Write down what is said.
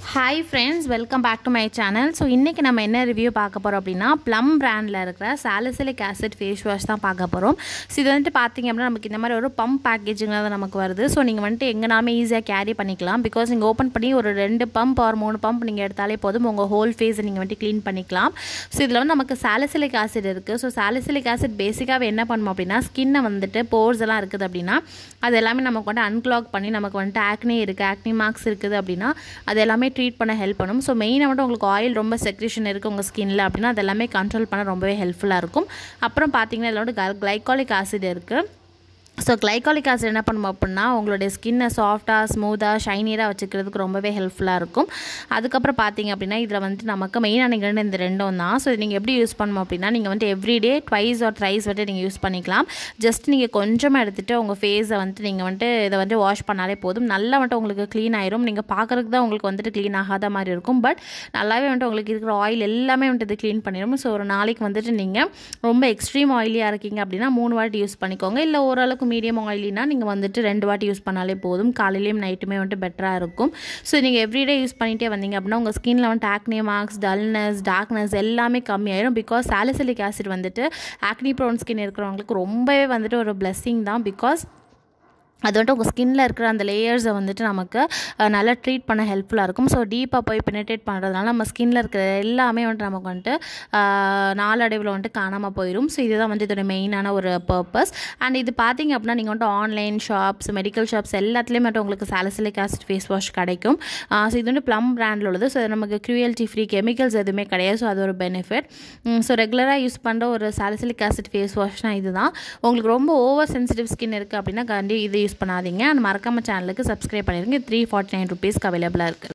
hi friends welcome back to my channel so இன்றைக்கி நம்ம என்ன ரிவ்யூ பார்க்க போகிறோம் அப்படின்னா ப்ளம் பிராண்டில் இருக்கிற சாலிசிலிக் ஆசிட் ஃபேஸ் வாஷ் தான் பார்க்க போகிறோம் ஸோ இது வந்துட்டு பார்த்தீங்க அப்படின்னா நமக்கு இந்த மாதிரி ஒரு பம்ப் பேக்கேஜிங் தான் நமக்கு வருது ஸோ நீங்கள் வந்துட்டு எங்கேனாலுமே ஈஸியாக கேரி பண்ணிக்கலாம் பிகாஸ் நீங்கள் ஓப்பன் பண்ணி ஒரு ரெண்டு பம்ப் ஒரு மூணு பம்ப் நீங்கள் எடுத்தாலே போதும் உங்கள் ஹோல் ஃபேஸை நீங்கள் வந்துட்டு க்ளீன் பண்ணிக்கலாம் ஸோ இதில் வந்து நமக்கு சாலிசிலிக் ஆசிட் இருக்குது ஸோ சாலிசிலிக் ஆசிட் பேசிக்காகவே என்ன பண்ணும் அப்படின்னா ஸ்கின்னை வந்துட்டு போர்ஸ் எல்லாம் இருக்குது அப்படின்னா அது எல்லாமே நமக்கு வந்து அன்க்ளாக் பண்ணி நமக்கு வந்துட்டு ஆக்னி இருக்குது ஆக்னி மார்க்ஸ் இருக்குது அப்படின்னா அது எல்லாமே ட்ரீட் பண்ண ஹெல்ப் பண்ணும் ஸோ மெயினாக வந்துட்டு உங்களுக்கு ஆயில் ரொம்ப செக்ரேஷன் இருக்குது உங்கள் ஸ்கின்ல அப்படின்னா அது எல்லாமே கண்ட்ரோல் பண்ண ரொம்பவே ஹெல்ப்ஃபுல்லாக இருக்கும் அப்புறம் பார்த்தீங்கன்னா இதில் வந்து கிளைகாலிக் ஆசிட் இருக்குது ஸோ கிளைகாலிக் ஆசிட் என்ன பண்ணும் அப்படின்னா உங்களுடைய ஸ்கின்னை சாஃப்டாக ஸ்மூத்தாக ஷைனியராக வச்சுக்கிறதுக்கு ரொம்பவே ஹெல்ப்ஃபுல்லாக இருக்கும் அதுக்கப்புறம் பார்த்தீங்க அப்படின்னா இதில் வந்துட்டு நமக்கு மெயினான இன்க்ரீடியன் இந்த ரெண்டும் தான் ஸோ நீங்கள் எப்படி யூஸ் பண்ணணும் அப்படின்னா நீங்கள் வந்துட்டு எவ்ரிடே ட்வைஸ் ஆர் த்ரைஸ் வந்துட்டு நீங்கள் யூஸ் பண்ணிக்கலாம் ஜஸ்ட் நீங்கள் கொஞ்சமாக எடுத்துகிட்டு உங்கள் ஃபேஸை வந்துட்டு நீங்கள் வந்துட்டு இதை வந்து வாஷ் பண்ணாலே போதும் நல்லா வந்துட்டு உங்களுக்கு க்ளீன் ஆயிரும் நீங்கள் பார்க்குறதுக்கு தான் உங்களுக்கு வந்துட்டு க்ளீன் ஆகாத மாதிரி இருக்கும் பட் நல்லாவே வந்துட்டு உங்களுக்கு இருக்கிற ஆயில் எல்லாமே வந்துட்டு இது க்ளீன் பண்ணிடும் ஸோ ஒரு நாளைக்கு வந்துட்டு நீங்கள் ரொம்ப எக்ஸ்ட்ரீம் ஆயிலியாக இருக்கீங்க அப்படின்னா மூணு வாட்டி யூஸ் பண்ணிக்கோங்க இல்லை ஓரளவுக்கு மீடியம் ஆயிலினா நீங்கள் வந்துட்டு ரெண்டு வாட்டி யூஸ் பண்ணாலே போதும் காலையிலையும் நைட்டுமே வந்துட்டு பெட்டராக இருக்கும் ஸோ நீங்கள் எவ்ரிடே யூஸ் பண்ணிகிட்டே வந்தீங்க அப்படின்னா உங்கள் ஸ்கின்ல வந்துட்டு ஆக்னே மார்க்ஸ் டல்னஸ் டார்க்னஸ் எல்லாமே கம்மியாயிடும் பிகாஸ் சாலிசிலிக் ஆசிட் வந்துட்டு ஆக்னி ப்ரோன் ஸ்கின் இருக்கிறவங்களுக்கு ரொம்பவே வந்துட்டு ஒரு பிளெஸ்ஸிங் தான் பிகாஸ் அது வந்துட்டு உங்கள் ஸ்கின்னில் இருக்கிற அந்த லேயர்ஸை வந்துட்டு நமக்கு நல்லா ட்ரீட் பண்ண ஹெல்ப்ஃபுல்லாக இருக்கும் ஸோ டீப்பாக போய் பெனிட்ரேட் பண்ணுறதுனால நம்ம ஸ்கின்னில் இருக்கிற எல்லாமே வந்துட்டு நமக்கு வந்துட்டு நாளடைவில் வந்துட்டு காணாமல் போயிடும் ஸோ இதுதான் வந்து இதோட மெயினான ஒரு பர்பஸ் அண்ட் இது பார்த்தீங்க அப்படின்னா நீங்கள் வந்துட்டு ஆன்லைன் ஷாப்ஸ் மெடிக்கல் ஷாப்ஸ் எல்லாத்துலேயுமே வந்துட்டு உங்களுக்கு சாலிசிலிக் ஆசிட் ஃபேஸ் வாஷ் கிடைக்கும் ஸோ இது வந்து ப்ளம் பிராண்டில் உள்ளது ஸோ இது நமக்கு க்ரூயல்ட்டி ஃப்ரீ கெமிக்கல்ஸ் எதுவுமே கிடையாது ஸோ அது ஒரு பெனிஃபிட் ஸோ ரெகுலராக யூஸ் பண்ணுற ஒரு சாலிசிலிக் ஆசிட் ஃபேஸ் வாஷ்னால் இதுதான் உங்களுக்கு ரொம்ப ஓவர் சென்சிட்டிவ் ஸ்கின் இருக்குது அப்படின்னா கண்டி இது யூஸ் பண்ணாதீங்க அண்ட் மறக்காம சேனலுக்கு சப்ஸ்கிரைப் பண்ணிடுங்க த்ரீ ஃபார்ட்டி நைன் ருபீஸ்க்கு அவைலபிளாக இருக்குது